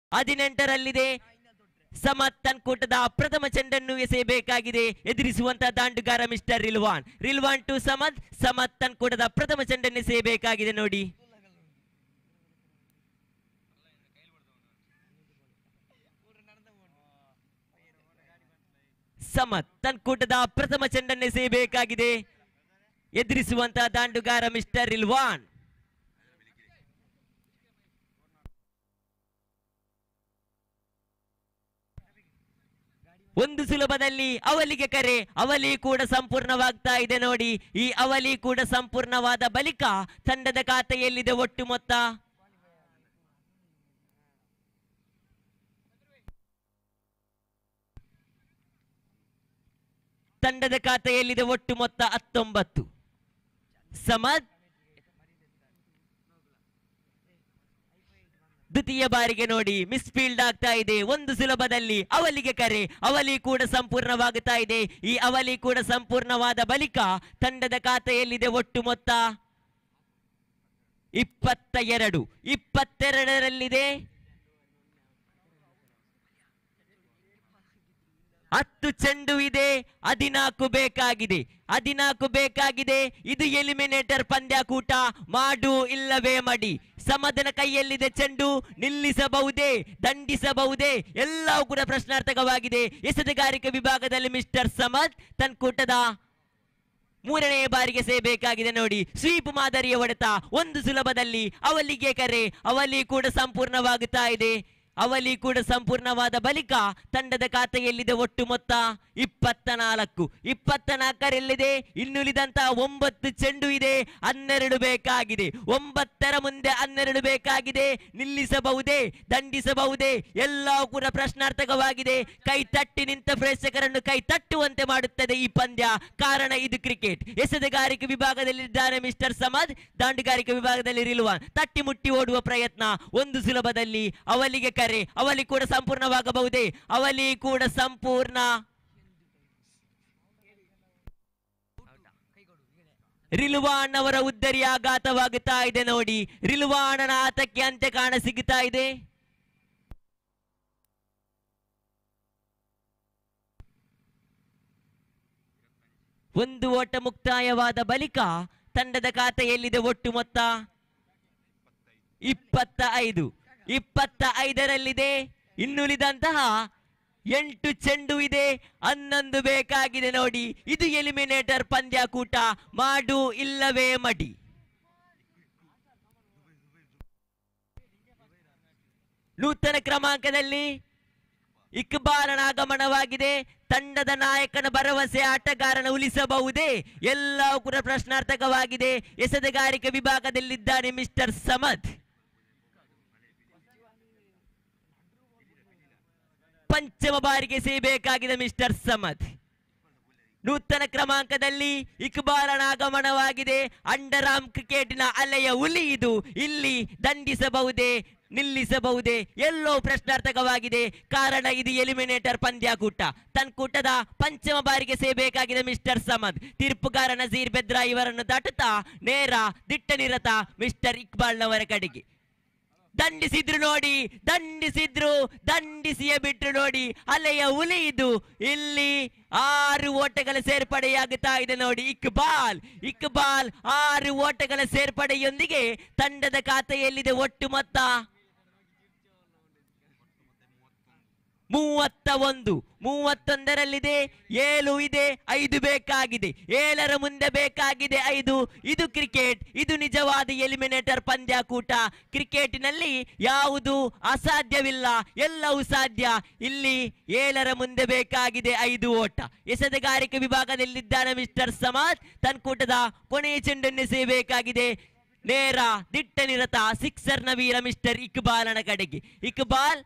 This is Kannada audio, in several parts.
ಹದಿನೆಂಟರಲ್ಲಿದೆ ಸಮತ್ ತನ್ಕೂಟದ ಪ್ರಥಮ ಚೆಂಡನ್ನು ಎಸೆಯಬೇಕಾಗಿದೆ ಎದುರಿಸುವಂತಹ ದಾಂಡುಗಾರ ಮಿಸ್ಟರ್ ರಿಲ್ವಾನ್ ರಿಲ್ವಾನ್ ಟು ಸಮತ್ ಸಮತ್ ತನ್ಕೂಟದ ಪ್ರಥಮ ಚೆಂಡನ್ನು ಎಸೆಯಬೇಕಾಗಿದೆ ನೋಡಿ ಸಮತ್ ತನ್ಕೂಟದ ಪ್ರಥಮ ಚೆಂಡನ್ನು ಎಸೆಯಬೇಕಾಗಿದೆ ಎದುರಿಸುವಂತಹ ದಾಂಡುಗಾರ ಮಿಸ್ಟರ್ ರಿಲ್ವಾನ್ ಒಂದು ಸುಲಭದಲ್ಲಿ ಅವಲಿಗೆ ಕರೆ ಅವಲಿ ಕೂಡ ಸಂಪೂರ್ಣವಾಗ್ತಾ ಇದೆ ನೋಡಿ ಈ ಅವಲಿ ಕೂಡ ಸಂಪೂರ್ಣವಾದ ಬಳಿಕ ತಂಡದ ಖಾತೆಯಲ್ಲಿದೆ ಒಟ್ಟು ಮೊತ್ತ ತಂಡದ ಖಾತೆಯಲ್ಲಿದೆ ಒಟ್ಟು ಮೊತ್ತ ಹತ್ತೊಂಬತ್ತು ಸಮದ್ ದ್ವಿತೀಯ ಬಾರಿಗೆ ನೋಡಿ ಮಿಸ್ ಫೀಲ್ಡ್ ಆಗ್ತಾ ಇದೆ ಒಂದು ಸುಲಭದಲ್ಲಿ ಅವಲಿಗೆ ಕರೆ ಅವಲಿ ಕೂಡ ಸಂಪೂರ್ಣವಾಗುತ್ತಾ ಇದೆ ಈ ಅವಲಿ ಕೂಡ ಸಂಪೂರ್ಣವಾದ ಬಳಿಕ ತಂಡದ ಖಾತೆಯಲ್ಲಿದೆ ಒಟ್ಟು ಮೊತ್ತ ಇಪ್ಪತ್ತ ಎರಡು ಇಪ್ಪತ್ತೆರಡರಲ್ಲಿದೆ ಹತ್ತು ಚೆಂಡು ಇದೆ ಹದಿನಾಲ್ಕು ಬೇಕಾಗಿದೆ ಹದಿನಾಲ್ಕು ಬೇಕಾಗಿದೆ ಇದು ಎಲಿಮಿನೇಟರ್ ಪಂದ್ಯಾಕೂಟ ಮಾಡು ಇಲ್ಲವೇ ಮಡಿ ಸಮದನ ಕೈಯಲ್ಲಿದೆ ಚೆಂಡು ನಿಲ್ಲಿಸಬಹುದೇ ದಂಡಿಸಬಹುದೇ ಎಲ್ಲವೂ ಕೂಡ ಪ್ರಶ್ನಾರ್ಥಕವಾಗಿದೆ ಎಸೆತಗಾರಿಕೆ ವಿಭಾಗದಲ್ಲಿ ಮಿಸ್ಟರ್ ಸಮದ್ ತನ್ಕೂಟದ ಮೂರನೇ ಬಾರಿಗೆ ಸೇಬೇಕಾಗಿದೆ ನೋಡಿ ಸ್ವೀಪ್ ಮಾದರಿಯ ಹೊಡೆತ ಒಂದು ಸುಲಭದಲ್ಲಿ ಅವಲಿಗೆ ಕರೆ ಅವಲಿ ಕೂಡ ಸಂಪೂರ್ಣವಾಗುತ್ತಾ ಇದೆ ಅವಲಿ ಕೂಡ ಸಂಪೂರ್ಣವಾದ ಬಳಿಕ ತಂಡದ ಖಾತೆಯಲ್ಲಿದೆ ಒಟ್ಟು ಮೊತ್ತ ಇಪ್ಪತ್ತ ನಾಲ್ಕು ಇಪ್ಪತ್ತ ನಾಲ್ಕರಲ್ಲಿದೆ ಇನ್ನುಳಿದಂತಹ ಒಂಬತ್ತು ಚೆಂಡು ಇದೆ ಹನ್ನೆರಡು ಬೇಕಾಗಿದೆ ಒಂಬತ್ತರ ಮುಂದೆ ಹನ್ನೆರಡು ಬೇಕಾಗಿದೆ ನಿಲ್ಲಿಸಬಹುದೇ ದಂಡಿಸಬಹುದೇ ಎಲ್ಲವೂ ಕೂಡ ಪ್ರಶ್ನಾರ್ಥಕವಾಗಿದೆ ಕೈ ತಟ್ಟಿ ನಿಂತ ಪ್ರೇಕ್ಷಕರನ್ನು ಕೈ ತಟ್ಟುವಂತೆ ಮಾಡುತ್ತದೆ ಈ ಪಂದ್ಯ ಕಾರಣ ಇದು ಕ್ರಿಕೆಟ್ ಎಸೆತಗಾರಿಕೆ ವಿಭಾಗದಲ್ಲಿದ್ದಾರೆ ಮಿಸ್ಟರ್ ಸಮದ್ ದಾಂಡುಗಾರಿಕೆ ವಿಭಾಗದಲ್ಲಿ ರಿಲ್ವಾನ್ ತಟ್ಟಿ ಮುಟ್ಟಿ ಓಡುವ ಪ್ರಯತ್ನ ಒಂದು ಸುಲಭದಲ್ಲಿ ಅವಲಿಗೆ ಕರೆ ಅವಲಿ ಕೂಡ ಸಂಪೂರ್ಣವಾಗಬಹುದೇ ಅವಲಿ ಕೂಡ ಸಂಪೂರ್ಣ ರಿಲ್ವಾನ್ ಅವರ ಉದ್ದರಿ ಆಘಾತವಾಗುತ್ತಾ ಇದೆ ನೋಡಿ ರಿಲ್ವಾಣನ ಆತಕ್ಕೆ ಅಂತ್ಯ ಕಾಣ ಸಿಗುತ್ತಾ ಇದೆ ಒಂದು ಓಟ ಮುಕ್ತಾಯವಾದ ಬಳಿಕ ತಂಡದ ಖಾತೆಯಲ್ಲಿದೆ ಒಟ್ಟು ಮೊತ್ತ ಇಪ್ಪತ್ತ ಐದು ಇಪ್ಪತ್ತ ಐದರಲ್ಲಿದೆ ಇನ್ನುಳಿದಂತಹ ಎಂಟು ಚೆಂಡು ಇದೆ ಹನ್ನೊಂದು ಬೇಕಾಗಿದೆ ನೋಡಿ ಇದು ಎಲಿಮಿನೇಟರ್ ಪಂದ್ಯಾಕೂಟ ಮಾಡು ಇಲ್ಲವೇ ಮಡಿ ನೂತನ ಕ್ರಮಾಂಕದಲ್ಲಿ ಇಕ್ಬಾಲನ ಆಗಮನವಾಗಿದೆ ತಂಡದ ನಾಯಕನ ಭರವಸೆ ಆಟಗಾರನ ಉಳಿಸಬಹುದೇ ಎಲ್ಲವೂ ಕೂಡ ಪ್ರಶ್ನಾರ್ಥಕವಾಗಿದೆ ಎಸೆತಗಾರಿಕೆ ವಿಭಾಗದಲ್ಲಿದ್ದಾನೆ ಮಿಸ್ಟರ್ ಸಮದ್ ಪಂಚಮ ಬಾರಿಗೆ ಸೇಬೇಕಾಗಿದೆ ಮಿಸ್ಟರ್ ಸಮದ್ ನೂತನ ಕ್ರಮಾಂಕದಲ್ಲಿ ಇಕ್ಬಾಲನ ಆಗಮನವಾಗಿದೆ ಅಂಡರಾಮ್ ಕ್ರಿಕೆಟಿನ ಅಲೆಯ ಹುಲಿ ಇದು ಇಲ್ಲಿ ದಂಡಿಸಬಹುದೇ ನಿಲ್ಲಿಸಬಹುದೇ ಎಲ್ಲೋ ಪ್ರಶ್ನಾರ್ಥಕವಾಗಿದೆ ಕಾರಣ ಇದು ಎಲಿಮಿನೇಟರ್ ಪಂದ್ಯಾಕೂಟ ತನ್ಕೂಟದ ಪಂಚಮ ಬಾರಿಗೆ ಸೇಬೇಕಾಗಿದೆ ಮಿಸ್ಟರ್ ಸಮದ್ ತೀರ್ಪುಗಾರ ನಜೀರ್ ಬೆದ್ರಾ ಇವರನ್ನು ದಾಟುತ್ತಾ ನೇರ ದಿಟ್ಟ ನಿರತ ಮಿಸ್ಟರ್ ಇಕ್ಬಾಲ್ನವರ ಕಡೆಗೆ ದಂಡಿಸಿದ್ರು ನೋಡಿ ದಂಡಿಸಿದ್ರು ದಂಡಿಸಿಯೇ ಬಿಟ್ರು ನೋಡಿ ಅಲೆಯ ಹುಲಿ ಇದು ಇಲ್ಲಿ ಆರು ಓಟಗಳ ಸೇರ್ಪಡೆಯಾಗುತ್ತಾ ಇದೆ ನೋಡಿ ಇಕ್ಬಾಲ್ ಇಕ್ಬಾಲ್ ಆರು ಓಟಗಳ ಸೇರ್ಪಡೆಯೊಂದಿಗೆ ತಂಡದ ಖಾತೆಯಲ್ಲಿದೆ ಒಟ್ಟು ಮೊತ್ತ ಮೂವತ್ತ ಒಂದು ಮೂವತ್ತೊಂದರಲ್ಲಿದೆ ಏಳು ಇದೆ ಐದು ಬೇಕಾಗಿದೆ ಏಳರ ಮುಂದೆ ಬೇಕಾಗಿದೆ ಐದು ಇದು ಕ್ರಿಕೆಟ್ ಇದು ನಿಜವಾದ ಎಲಿಮಿನೇಟರ್ ಪಂದ್ಯಾಕೂಟ ಕ್ರಿಕೆಟ್ನಲ್ಲಿ ಯಾವುದು ಅಸಾಧ್ಯವಿಲ್ಲ ಎಲ್ಲವೂ ಸಾಧ್ಯ ಇಲ್ಲಿ ಏಳರ ಮುಂದೆ ಬೇಕಾಗಿದೆ ಐದು ಓಟ ಎಸೆತಗಾರಿಕೆ ವಿಭಾಗದಲ್ಲಿದ್ದಾನೆ ಮಿಸ್ಟರ್ ಸಮಾಜ್ ತನ್ಕೂಟದ ಕೊನೆಯ ಚೆಂಡನ್ನು ಸೇಬೇಕಾಗಿದೆ ನೇರ ದಿಟ್ಟ ನಿರತ ಸಿಕ್ಸರ್ನ ವೀರ ಮಿಸ್ಟರ್ ಇಕ್ಬಾಲನ ಕಡೆಗೆ ಇಕ್ಬಾಲ್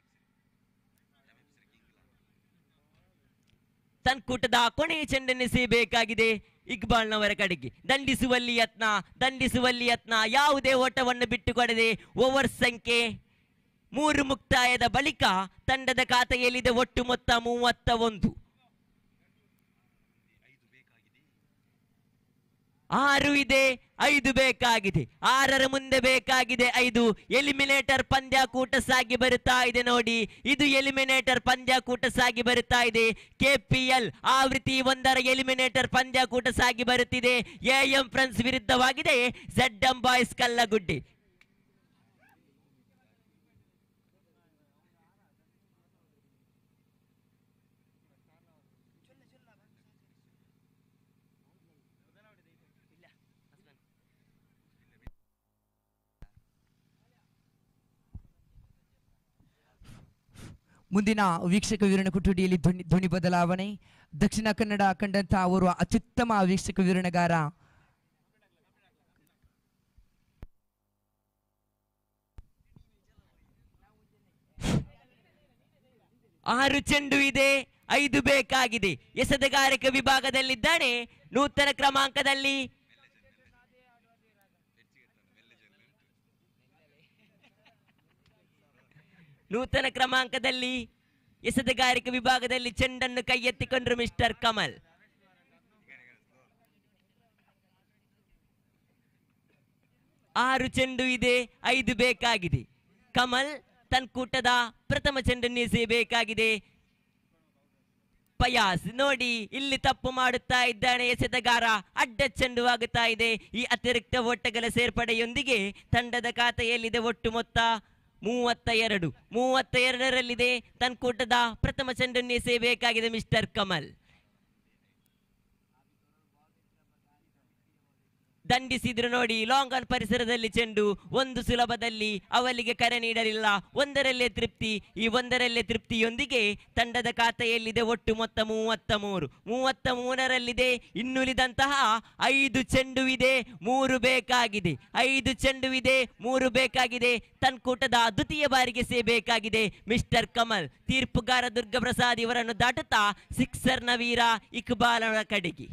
ತನ್ಕೂಟದ ಕೊನೆಯ ಚೆಂಡನ್ನು ಸೇಬೇಕಾಗಿದೆ ಇಕ್ಬಾಲ್ನವರ ಕಡೆಗೆ ದಂಡಿಸುವಲ್ಲಿ ಯತ್ನ ದಂಡಿಸುವಲ್ಲಿ ಯತ್ನ ಯಾವುದೇ ಓಟವನ್ನು ಬಿಟ್ಟುಕೊಡದೆ ಓವರ್ ಸಂಖ್ಯೆ ಮೂರು ಮುಕ್ತಾಯದ ಬಳಿಕ ತಂಡದ ಖಾತೆಯಲ್ಲಿದೆ ಒಟ್ಟು ಮೊತ್ತ ಮೂವತ್ತ ಒಂದು ಆರು ಇದೆ ಐದು ಬೇಕಾಗಿದೆ ಆರರ ಮುಂದೆ ಬೇಕಾಗಿದೆ ಐದು ಎಲಿಮಿನೇಟರ್ ಪಂದ್ಯಾಕೂಟ ಸಾಗಿ ಬರುತ್ತಾ ಇದೆ ನೋಡಿ ಇದು ಎಲಿಮಿನೇಟರ್ ಪಂದ್ಯಾಕೂಟ ಸಾಗಿ ಬರುತ್ತಾ ಇದೆ ಕೆಪಿಎಲ್ ಆವೃತ್ತಿ ಒಂದರ ಎಲಿಮಿನೇಟರ್ ಪಂದ್ಯಾಕೂಟ ಸಾಗಿ ಬರುತ್ತಿದೆ ಎ ಎಂ ಫ್ರೆಂಡ್ಸ್ ವಿರುದ್ಧವಾಗಿದೆ ಝೆಡ್ ಎಂ ಬಾಯ್ಸ್ ಕಲ್ಲಗುಡ್ಡಿ ಮುಂದಿನ ವೀಕ್ಷಕ ವಿವರಣೆ ಕೊಠಡಿಯಲ್ಲಿ ಧ್ವನಿ ಧ್ವನಿ ಬದಲಾವಣೆ ದಕ್ಷಿಣ ಕನ್ನಡ ಕಂಡಂತ ಓರ್ವ ಅತ್ಯುತ್ತಮ ವೀಕ್ಷಕ ವಿವರಣೆಗಾರ ಆರು ಚೆಂಡು ಇದೆ ಐದು ಬೇಕಾಗಿದೆ ಎಸೆತಗಾರಿಕೆ ವಿಭಾಗದಲ್ಲಿದ್ದಾನೆ ನೂತನ ಕ್ರಮಾಂಕದಲ್ಲಿ ನೂತನ ಕ್ರಮಾಂಕದಲ್ಲಿ ಎಸೆತಗಾರಿಕೆ ವಿಭಾಗದಲ್ಲಿ ಚೆಂಡನ್ನು ಕೈ ಎತ್ತಿಕೊಂಡ್ರು ಮಿಸ್ಟರ್ ಕಮಲ್ ಆರು ಚೆಂಡು ಇದೆ ಐದು ಬೇಕಾಗಿದೆ ಕಮಲ್ ತನ್ಕೂಟದ ಪ್ರಥಮ ಚೆಂಡನ್ನು ಎಸೆಯಬೇಕಾಗಿದೆ ಪಯಾಸ್ ನೋಡಿ ಇಲ್ಲಿ ತಪ್ಪು ಮಾಡುತ್ತಾ ಇದ್ದಾನೆ ಎಸೆತಗಾರ ಅಡ್ಡ ಚೆಂಡು ಆಗುತ್ತಾ ಇದೆ ಈ ಅತಿರಿಕ್ತ ಓಟಗಳ ಸೇರ್ಪಡೆಯೊಂದಿಗೆ ತಂಡದ ಖಾತೆಯಲ್ಲಿದೆ ಒಟ್ಟು ಮೊತ್ತ ಮೂವತ್ತ ಎರಡು ಮೂವತ್ತ ಎರಡರಲ್ಲಿದೆ ತನ್ಕೂಟದ ಪ್ರಥಮ ಚೆಂಡನ್ನು ಎಸೆಯಬೇಕಾಗಿದೆ ಮಿಸ್ಟರ್ ಕಮಲ್ ದಂಡಿಸಿದ್ರು ನೋಡಿ ಲಾಂಗ್ ಆನ್ ಪರಿಸರದಲ್ಲಿ ಚೆಂಡು ಒಂದು ಸುಲಭದಲ್ಲಿ ಅವಲಿಗೆ ಕರೆ ನೀಡಲಿಲ್ಲ ಒಂದರಲ್ಲೇ ತೃಪ್ತಿ ಈ ಒಂದರಲ್ಲೇ ತೃಪ್ತಿಯೊಂದಿಗೆ ತಂಡದ ಖಾತೆಯಲ್ಲಿದೆ ಒಟ್ಟು ಮೊತ್ತ ಮೂವತ್ತ ಮೂರು ಮೂವತ್ತ ಮೂರರಲ್ಲಿದೆ ಇನ್ನುಳಿದಂತಹ ಐದು ಚೆಂಡು ಇದೆ ಮೂರು ಬೇಕಾಗಿದೆ ಐದು ಚೆಂಡು ಇದೆ ಮೂರು ಬೇಕಾಗಿದೆ ತನ್ಕೂಟದ ದ್ವಿತೀಯ ಬಾರಿಗೆ ಸೇಬೇಕಾಗಿದೆ ಮಿಸ್ಟರ್ ಕಮಲ್ ತೀರ್ಪುಗಾರ ದುರ್ಗಪ್ರಸಾದ್ ಇವರನ್ನು ದಾಟುತ್ತಾ ಸಿಕ್ಸರ್ನ ವೀರ ಇಕ್ಬಾಲನ ಕಡೆಗೆ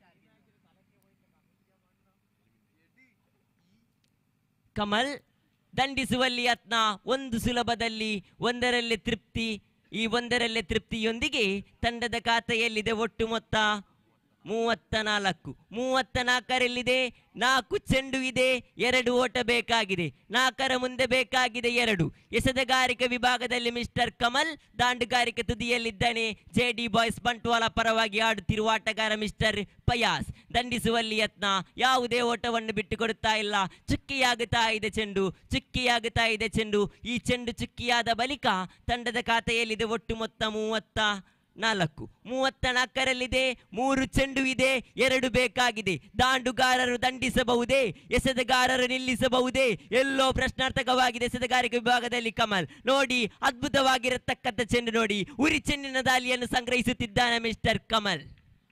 ಕಮಲ್ ದಂಡಿಸುವಲ್ಲಿ ಯತ್ನ ಒಂದು ಸುಲಭದಲ್ಲಿ ಒಂದರಲ್ಲೇ ತೃಪ್ತಿ ಈ ಒಂದರಲ್ಲೇ ತೃಪ್ತಿಯೊಂದಿಗೆ ತಂಡದ ಖಾತೆಯಲ್ಲಿದೆ ಒಟ್ಟು ಮೊತ್ತ ಮೂವತ್ತ ನಾಲ್ಕು ಮೂವತ್ತ ನಾಲ್ಕರಲ್ಲಿದೆ ನಾಲ್ಕು ಚೆಂಡು ಇದೆ ಎರಡು ಓಟ ಬೇಕಾಗಿದೆ ನಾಲ್ಕರ ಮುಂದೆ ಬೇಕಾಗಿದೆ ಎರಡು ಎಸೆದಗಾರಿಕೆ ವಿಭಾಗದಲ್ಲಿ ಮಿಸ್ಟರ್ ಕಮಲ್ ದಾಂಡುಗಾರಿಕೆ ತುದಿಯಲ್ಲಿದ್ದಾನೆ ಜೆ ಡಿ ಬಾಯ್ಸ್ ಬಂಟ್ವಾಳ ಪರವಾಗಿ ಆಡುತ್ತಿರುವ ಆಟಗಾರ ಮಿಸ್ಟರ್ ಪಯಾಸ್ ದಂಡಿಸುವಲ್ಲಿ ಯತ್ನ ಯಾವುದೇ ಓಟವನ್ನು ಬಿಟ್ಟು ಕೊಡುತ್ತಾ ಇಲ್ಲ ಚುಕ್ಕಿಯಾಗುತ್ತಾ ಇದೆ ಚೆಂಡು ಚುಕ್ಕಿಯಾಗುತ್ತಾ ಇದೆ ಚೆಂಡು ಈ ಚೆಂಡು ಚುಕ್ಕಿಯಾದ ಬಳಿಕ ತಂಡದ ಖಾತೆಯಲ್ಲಿದೆ ಒಟ್ಟು ಮೊತ್ತ ಮೂವತ್ತ ನಾಲ್ಕು ಮೂವತ್ತ ನಾಲ್ಕರಲ್ಲಿದೆ ಮೂರು ಚೆಂಡು ಇದೆ ಎರಡು ಬೇಕಾಗಿದೆ ದಾಂಡುಗಾರರು ದಂಡಿಸಬಹುದೇ ಎಸೆದಗಾರರು ನಿಲ್ಲಿಸಬಹುದೇ ಎಲ್ಲೋ ಪ್ರಶ್ನಾರ್ಥಕವಾಗಿದೆ ಎಸೆದಗಾರಿಕೆ ವಿಭಾಗದಲ್ಲಿ ಕಮಲ್ ನೋಡಿ ಅದ್ಭುತವಾಗಿರತಕ್ಕಂಥ ಚೆಂಡು ನೋಡಿ ಉರಿ ಚೆಂಡಿನ ದಾಳಿಯನ್ನು ಸಂಗ್ರಹಿಸುತ್ತಿದ್ದಾನೆ ಮಿಸ್ಟರ್ ಕಮಲ್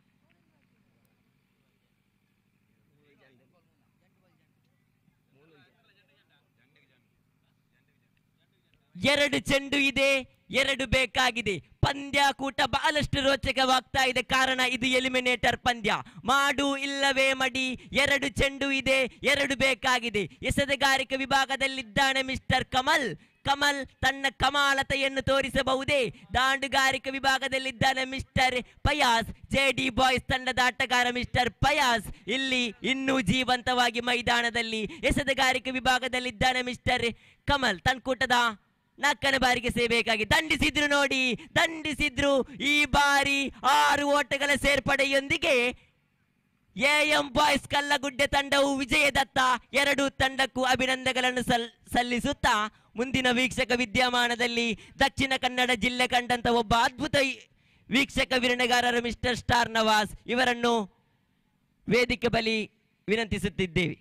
ಎರಡು ಚೆಂಡು ಇದೆ ಎರಡು ಬೇಕಾಗಿದೆ ಪಂದ್ಯಾಕೂಟ ಬಹಳಷ್ಟು ರೋಚಕವಾಗ್ತಾ ಇದೆ ಕಾರಣ ಇದು ಎಲಿಮಿನೇಟರ್ ಪಂದ್ಯ ಮಾಡು ಇಲ್ಲವೇ ಮಡಿ ಎರಡು ಚೆಂಡು ಇದೆ ಎರಡು ಬೇಕಾಗಿದೆ ಎಸೆದಗಾರಿಕೆ ವಿಭಾಗದಲ್ಲಿದ್ದಾನೆ ಮಿಸ್ಟರ್ ಕಮಲ್ ಕಮಲ್ ತನ್ನ ಕಮಾಲತೆಯನ್ನು ತೋರಿಸಬಹುದೇ ದಾಂಡುಗಾರಿಕೆ ವಿಭಾಗದಲ್ಲಿದ್ದಾನೆ mister Payas J D boys ತಂಡದ ಆಟಗಾರ ಮಿಸ್ಟರ್ ಪಯಾಸ್ ಇಲ್ಲಿ ಇನ್ನೂ ಜೀವಂತವಾಗಿ ಮೈದಾನದಲ್ಲಿ ಎಸೆದಗಾರಿಕೆ ವಿಭಾಗದಲ್ಲಿದ್ದಾನೆ ಮಿಸ್ಟರ್ ಕಮಲ್ ತನ್ಕೂಟದ ನಾಲ್ಕನೇ ಬಾರಿಗೆ ಸೇಬೇಕಾಗಿ ದಂಡಿಸಿದ್ರು ನೋಡಿ ದಂಡಿಸಿದ್ರು ಈ ಬಾರಿ ಆರು ಓಟಗಳ ಸೇರ್ಪಡೆಯೊಂದಿಗೆ ಎ ಎಂ ಬಾಯ್ಸ್ ಕಲ್ಲಗುಡ್ಡೆ ತಂಡವು ವಿಜಯದತ್ತ ಎರಡು ತಂಡಕ್ಕೂ ಅಭಿನಂದನೆಗಳನ್ನು ಸಲ್ ಸಲ್ಲಿಸುತ್ತಾ ಮುಂದಿನ ವೀಕ್ಷಕ ವಿದ್ಯಮಾನದಲ್ಲಿ ದಕ್ಷಿಣ ಕನ್ನಡ ಜಿಲ್ಲೆ ಕಂಡಂತ ಒಬ್ಬ ಅದ್ಭುತ ಈ- ವೀಕ್ಷಕ ವಿರಣೆಗಾರರು ಮಿಸ್ಟರ್ ಸ್ಟಾರ್ ನವಾಸ್ ಇವರನ್ನು ವೇದಿಕೆ ಬಳಿ ವಿನಂತಿಸುತ್ತಿದ್ದೇವೆ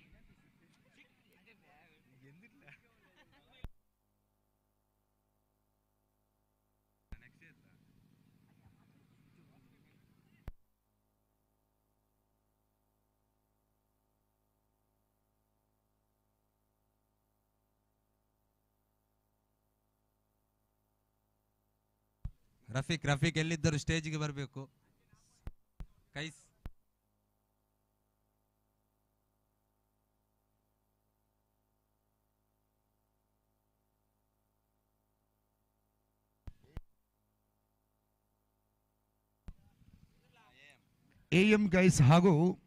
ರಫೀಕ್ ರಫೀಕ್ ಎಲ್ಲಿದ್ದರು ಸ್ಟೇಜ್ಗೆ ಬರಬೇಕು ಕೈಸ್ ಎ ಎಂ ಗೈಸ್ ಹಾಗೂ